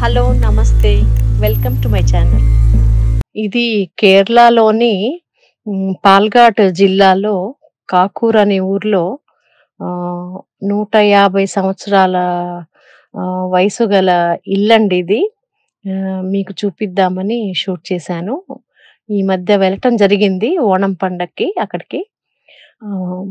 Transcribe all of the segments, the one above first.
hello నమస్తే welcome to my channel ఇది కేరళలోని మ్, పాల్ఘాట్ జిల్లాలో కాకూర్ అనే ఊర్లో ఆ, నూట యాభై సంవత్సరాల ఆ, వయసు గల ఇల్లండి ఇది ఆ, మీకు చూపిద్దామని షూట్ చేశాను ఈ మధ్య వెళ్ళటం జరిగింది ఓణం పండక్కి అక్కడికి ఆ,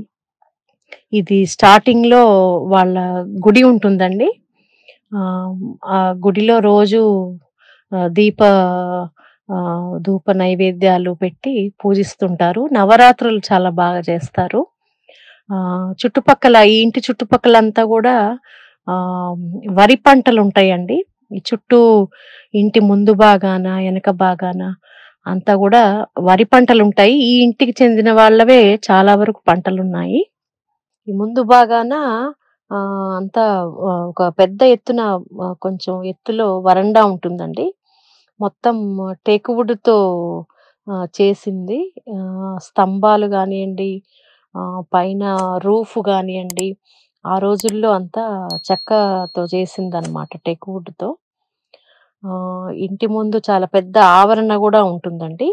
ఇది స్టార్టింగ్ లో వాళ్ళ గుడి ఉంటుందండి ఆ ఆ గుడిలో రోజు ఆ, దీప ఆ, ధూప నైవేద్యాలు పెట్టి పూజిస్తుంటారు నవరాత్రులు చాలా బాగా చేస్తారు ఆ చుట్టుపక్కల ఈ ఇంటి చుట్టుపక్కలంతా కూడా ఆ వరి పంటలు ఉంటాయండి ఈ చుట్టూ ఇంటి ముందు బాగాన వెనక బాగాన అంతా కూడా వరి పంటలు ఉంటాయి ఈ ఇంటికి చెందిన వాళ్ళవే చాలా వరకు పంటలు ఉన్నాయి ఈ ముందు బాగాన ఆ, అంతా ఆ, ఒక పెద్ద ఎత్తున ఆ, కొంచెం ఎత్తులో వరండా ఉంటుందండి మొత్తం టేకువుడ్తో చేసింది ఆ, స్తంభాలు కానివ్వండి ఆ, పైన రూఫ్ కానివ్వండి ఆ రోజుల్లో అంతా చెక్కతో చేసిందనమాట టెక్వుడ్తో ఆ, ఇంటి ముందు చాలా పెద్ద ఆవరణ కూడా ఉంటుందండి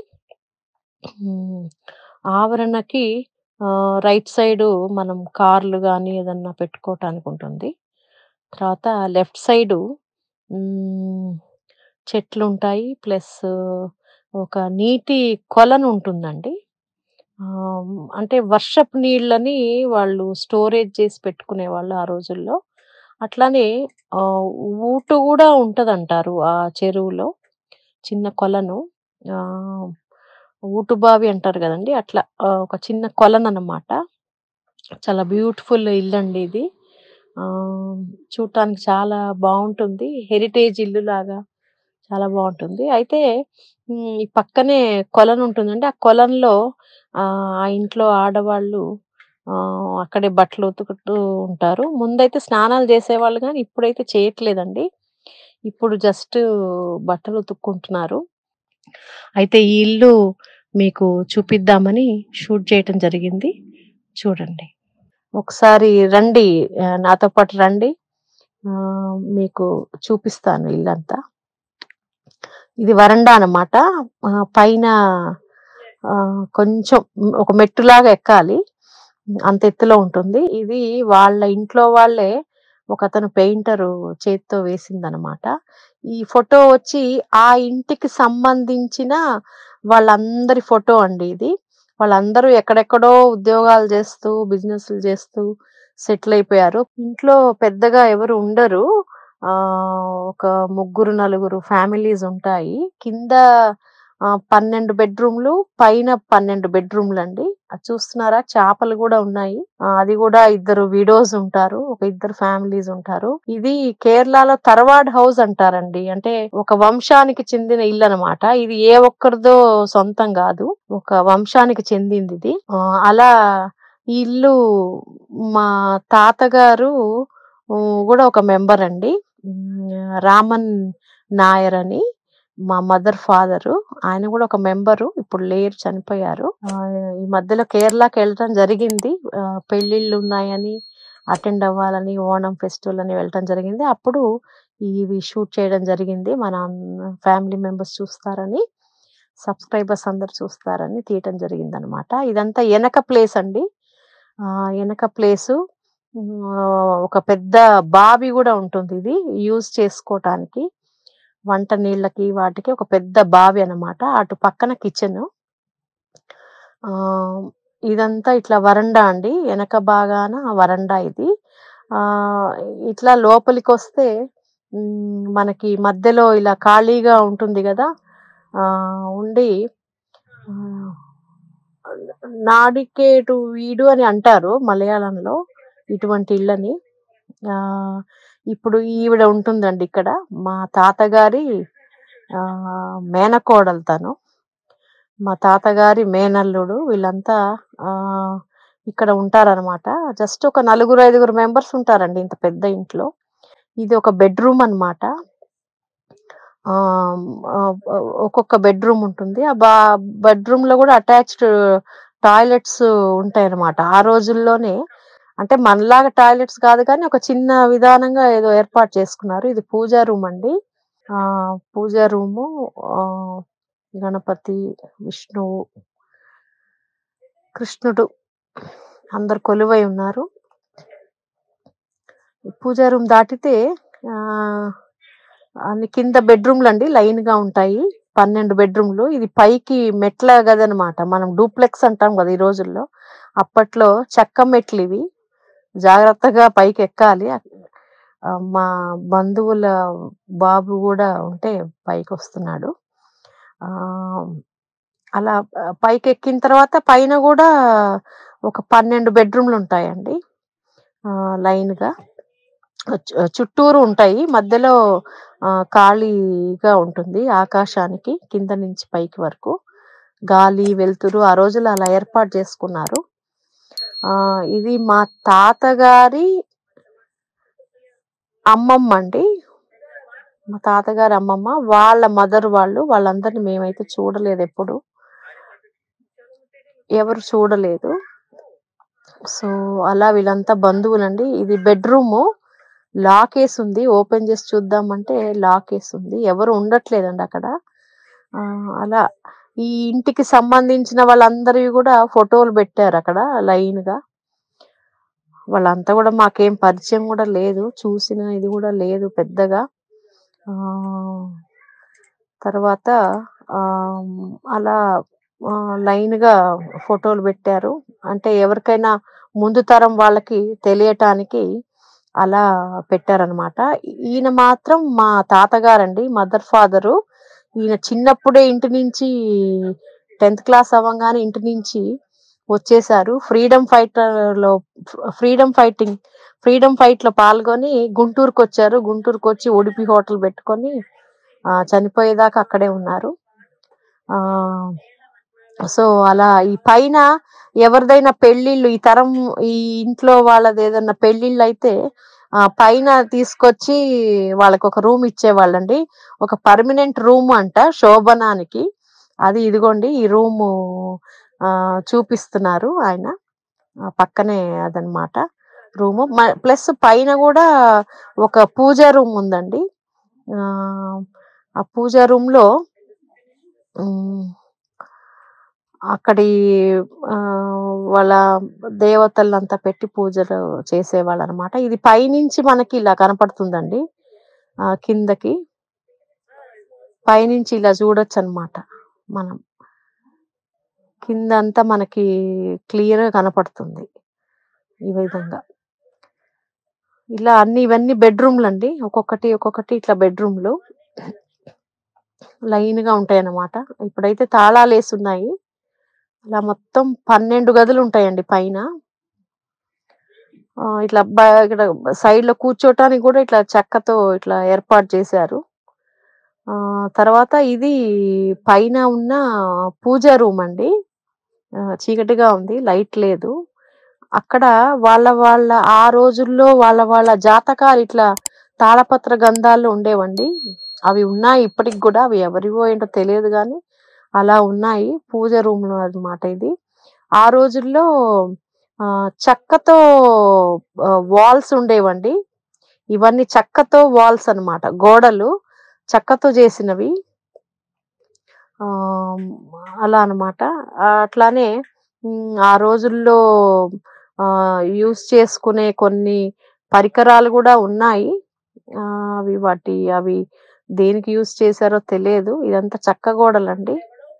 ఉమ్, ఆవరణకి ఆ, రైట్ సైడ్ మనం కార్లు కానీ ఏదన్నా పెట్టుకోవటానికి ఉంటుంది తర్వాత లెఫ్ట్ సైడు మ్, చెట్లు ఉంటాయి ప్లస్ ఒక నీటి కొలను ఉంటుందండి ఆ, అంటే వర్షపు నీళ్ళని వాళ్ళు స్టోరేజ్ చేసి పెట్టుకునేవాళ్ళు ఆ రోజుల్లో అట్లానే ఆ, ఊటు కూడా ఉంటదంటారు ఆ చెరువులో చిన్న కొలను ఆ, ఊటు బావి అంటారు కదండి అట్లా ఆ, ఒక చిన్న కొలను అన్నమాట చాలా బ్యూటిఫుల్ ఇల్లండి ఇది ఆ, చూడటానికి చాలా బాగుంటుంది హెరిటేజ్ ఇల్లు లాగా చాలా బాగుంటుంది అయితే ఉమ్, ఈ పక్కనే కొలను ఉంటుందండి ఆ కొలంలో ఆ ఆ ఇంట్లో ఆడవాళ్ళు ఆ, అక్కడే బట్టలు ఉతుకుతూ ఉంటారు ముందైతే స్నానాలు చేసేవాళ్ళు కానీ ఇప్పుడైతే చేయట్లేదండి ఇప్పుడు జస్ట్ బట్టలు ఉతుక్కుంటున్నారు అయితే ఈ ఇల్లు మీకు చూపిద్దామని షూట్ చేయటం జరిగింది చూడండి ఒకసారి రండి ఆ, నాతో పాటు రండి ఆ, మీకు చూపిస్తాను ఇల్లంతా ఇది వరండా అన్నమాట ఆ, పైన ఆ, కొంచెం ఒక మెట్టులాగా ఎక్కాలి అంత ఎత్తులో ఉంటుంది ఇది వాళ్ళ ఇంట్లో వాళ్ళే ఒక అతను పెయింటర్ చేతితో వేసిందనమాట ఈ ఫోటో వచ్చి ఆ ఇంటికి సంబంధించిన వాళ్ళందరి ఫోటో అండి ఇది వాళ్ళందరూ ఎక్కడెక్కడో ఉద్యోగాలు చేస్తూ బిజినెస్లు చేస్తూ సెటిల్ అయిపోయారు ఇంట్లో పెద్దగా ఎవరు ఉండరు ఆ ఒక ముగ్గురు నలుగురు ఫ్యామిలీస్ ఉంటాయి కింద ఆ, పన్నెండు బెడ్రూమ్లు పైన పన్నెండు బెడ్రూమ్లు అండి అది చూస్తున్నారా చేపలు కూడా ఉన్నాయి ఆ, అది కూడా ఇద్దరు విడోస్ ఉంటారు ఒక ఇద్దరు ఫ్యామిలీస్ ఉంటారు ఇది కేరళలో తర్వాడ్ హౌస్ అంటారండి అంటే ఒక వంశానికి చెందిన ఇల్లు అన్నమాట ఇది ఏ ఒక్కరిదో సొంతం కాదు ఒక వంశానికి చెందింది ఇది ఆ, అలా ఈ ఇల్లు మా తాతగారు ఊ, కూడా ఒక మెంబర్ అండి ఉమ్, రామన్ నాయర్ అని మా మదర్ ఫాదర్ ఆయన కూడా ఒక మెంబరు ఇప్పుడు లేరు చనిపోయారు ఆ, ఈ మధ్యలో కేరళకి వెళ్ళటం జరిగింది ఆ, పెళ్ళిళ్ళు ఉన్నాయని అటెండ్ అవ్వాలని ఓణం ఫెస్టివల్ అని వెళ్ళటం జరిగింది అప్పుడు ఇవి షూట్ చేయడం జరిగింది మన ఫ్యామిలీ మెంబర్స్ చూస్తారని సబ్స్క్రైబర్స్ అందరు చూస్తారని తీయటం జరిగింది అనమాట ఇదంతా వెనక ప్లేస్ అండి ఆ వెనక ప్లేసు ఒక పెద్ద బావి కూడా ఉంటుంది ఇది యూజ్ చేసుకోవటానికి వంట నీళ్ళకి వాటికి ఒక పెద్ద బావి అన్నమాట అటు పక్కన కిచెన్ ఆ ఇదంతా ఇట్లా వరండా అండి వెనక బాగాన వరండా ఇది ఆ ఇట్లా లోపలికి వస్తే ఉమ్, మనకి మధ్యలో ఇలా ఖాళీగా ఉంటుంది కదా ఆ ఉండి ఆ, నాడికేటు వీడు అని అంటారు మలయాళంలో ఇటువంటి ఇళ్ళని ఆ ఇప్పుడు ఈవిడ ఉంటుందండి ఇక్కడ మా తాతగారి ఆ మేనకోడలు తను మా తాతగారి మేనల్లుడు వీళ్ళంతా ఆ ఇక్కడ ఉంటారన్నమాట జస్ట్ ఒక నలుగురు ఐదుగురు మెంబర్స్ ఉంటారండి ఇంత పెద్ద ఇంట్లో ఇది ఒక బెడ్రూమ్ అన్నమాట ఆ ఆ, ఒక్కొక్క బెడ్రూమ్ ఉంటుంది ఆ బా బెడ్రూమ్ లో కూడా అటాచ్డ్ టాయిలెట్స్ ఉంటాయి అన్నమాట ఆ రోజుల్లోనే అంటే మనలాగా టాయిలెట్స్ కాదు కానీ ఒక చిన్న విధానంగా ఏదో ఏర్పాటు చేసుకున్నారు ఇది పూజా రూమ్ అండి ఆ పూజా రూము ఆ గణపతి విష్ణువు కృష్ణుడు అందరు కొలువై ఉన్నారు పూజా రూమ్ దాటితే ఆ అన్ని కింద బెడ్రూమ్లు అండి లైన్ గా ఉంటాయి పన్నెండు బెడ్రూమ్లు ఇది పైకి మెట్ల గదనమాట మనం డూప్లెక్స్ అంటాం కదా ఈ రోజుల్లో అప్పట్లో చెక్క మెట్లు ఇవి జాగ్రత్తగా పైకి ఎక్కాలి ఆ, మా బంధువుల బాబు కూడా ఉంటే పైకి వస్తున్నాడు ఆ అలా ఆ, పైకి ఎక్కిన తర్వాత పైన కూడా ఒక పన్నెండు బెడ్రూమ్లు ఉంటాయండి ఆ, లైన్ గా చు- చుట్టూరు ఉంటాయి మధ్యలో ఆ, ఖాళీగా ఉంటుంది ఆకాశానికి కింద నుంచి పైకి వరకు గాలి వెలుతురు ఆ రోజులు అలా ఏర్పాటు చేసుకున్నారు ఆ ఇది మా తాతగారి అమ్మమ్మ అండి మా తాతగారి అమ్మమ్మ వాళ్ళ మదర్ వాళ్ళు వాళ్ళందరినీ మేమైతే చూడలేదు ఎప్పుడు ఎవరు చూడలేదు సో అలా వీళ్ళంతా బంధువులండి ఇది బెడ్రూమ్ లాక్ వేసి ఉంది ఓపెన్ చేసి చూద్దామంటే లాక్ వేసి ఉంది ఎవరు ఉండట్లేదండి అక్కడ ఆ, అలా ఈ ఇంటికి సంబంధించిన వాళ్ళందరివి కూడా ఫోటోలు పెట్టారు అక్కడ లైన్ గా వాళ్ళంతా కూడా మాకేం పరిచయం కూడా లేదు చూసిన ఇది కూడా లేదు పెద్దగా ఆ తర్వాత ఆ అలా ఆ, లైన్ గా ఫోటోలు పెట్టారు అంటే ఎవరికైనా ముందు తరం వాళ్ళకి తెలియటానికి అలా పెట్టారనమాట ఈయన మాత్రం మా తాతగారండి మదర్ ఫాదరు ఈయన చిన్నప్పుడే ఇంటి నుంచి టెన్త్ క్లాస్ అవ్వగానే ఇంటి నుంచి వచ్చేసారు ఫ్రీడమ్ ఫైటర్ లో ఫ్రీడమ్ ఫైటింగ్ ఫ్రీడమ్ ఫైట్ లో పాల్గొని గుంటూరుకు వచ్చారు గుంటూరుకు వచ్చి ఉడిపి హోటల్ పెట్టుకొని ఆ, చనిపోయేదాకా అక్కడే ఉన్నారు ఆ సో అలా ఈ పైన ఎవరిదైనా పెళ్లిళ్ళు ఈ తరం ఈ ఇంట్లో వాళ్ళది ఏదైనా పెళ్లిళ్ళు అయితే ఆ పైన తీసుకొచ్చి వాళ్ళకి ఒక రూమ్ ఇచ్చేవాళ్ళండి ఒక పర్మనెంట్ రూమ్ అంట శోభనానికి అది ఇదిగోండి ఈ రూము ఆ చూపిస్తున్నారు ఆయన ఆ పక్కనే అదనమాట రూము ప్లస్ పైన కూడా ఒక పూజా రూమ్ ఉందండి ఆ ఆ పూజా రూమ్ లో ఉమ్, అక్కడి ఆ, వాళ్ళ దేవతలంతా పెట్టి పూజలు చేసేవాళ్ళు అనమాట ఇది పైనుంచి మనకి ఇలా కనపడుతుందండి ఆ కిందకి పైనుంచి ఇలా చూడొచ్చు అనమాట మనం కిందంతా మనకి క్లియర్ గా కనపడుతుంది ఈ విధంగా ఇలా అన్ని ఇవన్నీ బెడ్రూమ్లు అండి ఒక్కొక్కటి ఒక్కొక్కటి ఇట్లా బెడ్రూమ్లు లైన్ గా ఉంటాయి అన్నమాట ఇప్పుడైతే తాళాలు వేసి ఉన్నాయి ఇలా మొత్తం పన్నెండు గదులు ఉంటాయండి పైన ఆ, ఇట్లా బ- ఇక్కడ సైడ్ లో కూర్చోటానికి కూడా ఇట్లా చెక్కతో ఇట్లా ఏర్పాటు చేశారు ఆ తర్వాత ఇది పైన ఉన్న పూజా రూమ్ అండి ఆ, చీకటిగా ఉంది లైట్ లేదు అక్కడ వాళ్ళ వాళ్ళ ఆ రోజుల్లో వాళ్ళ వాళ్ళ జాతకాలు ఇట్లా తాళపత్ర గంధాలు ఉండేవండి అవి ఉన్నాయి ఇప్పటికి కూడా అవి ఎవరివో ఏంటో తెలియదు కానీ అలా ఉన్నాయి పూజ రూమ్ లో అన్నమాట ఇది ఆ రోజుల్లో ఆ చెక్కతో వాల్స్ ఉండేవండి ఇవన్నీ చెక్కతో వాల్స్ అన్నమాట గోడలు చెక్కతో చేసినవి ఆ అలా అన్నమాట ఆ, అట్లానే ఉమ్, ఆ రోజుల్లో ఆ యూస్ చేసుకునే కొన్ని పరికరాలు కూడా ఉన్నాయి ఆ, అవి వాటి అవి దేనికి యూస్ చేశారో తెలియదు ఇదంతా చెక్క గోడలండి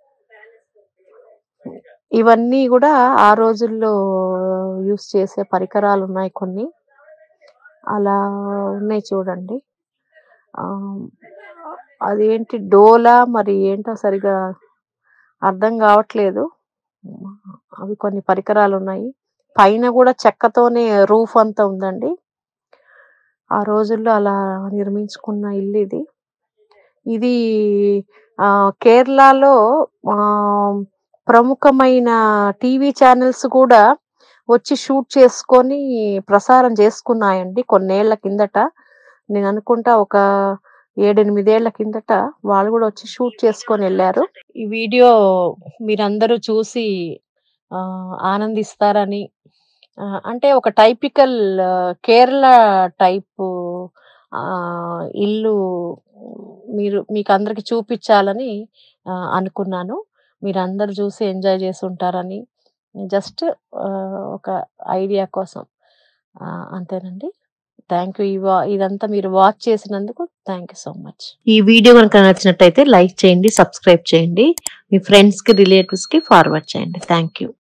ఇవన్నీ కూడా ఆ రోజుల్లో యూస్ చేసే పరికరాలు ఉన్నాయి కొన్ని అలా ఉన్నాయి చూడండి ఆ అదేంటి డోలా మరి ఏంటో సరిగా అర్థం కావట్లేదు అవి కొన్ని పరికరాలు ఉన్నాయి పైన కూడా చెక్కతోనే రూఫ్ అంతా ఉందండి ఆ రోజుల్లో అలా నిర్మించుకున్న ఇల్లు ఇది ఇది ఆ కేరళలో ఆ ప్రముఖమైన టీవీ ఛానల్స్ కూడా వచ్చి షూట్ చేసుకొని ప్రసారం చేసుకున్నాయండి కొన్నేళ్ల కిందట నేను అనుకుంటా ఒక ఏడెనిమిదేళ్ల కిందట వాళ్ళు కూడా వచ్చి షూట్ చేసుకొని వెళ్ళారు ఈ వీడియో మీరందరూ చూసి ఆ, ఆనందిస్తారని ఆ, అంటే ఒక టైపికల్ కేరళ టైప్ ఇల్లు మీరు మీకు అందరికి చూపించాలని ఆ, అనుకున్నాను మీరందరూ చూసి ఎంజాయ్ చేసి ఉంటారని జస్ట్ ఒక ఐడియా కోసం ఆ, అంతేనండి థ్యాంక్ యూ ఇదంతా మీరు వాచ్ చేసినందుకు థ్యాంక్ యూ సో మచ్ ఈ వీడియో కనుక నచ్చినట్టయితే లైక్ చేయండి సబ్స్క్రైబ్ చేయండి మీ ఫ్రెండ్స్ కి రిలేటివ్స్ కి ఫార్వర్డ్ చేయండి థ్యాంక్ యూ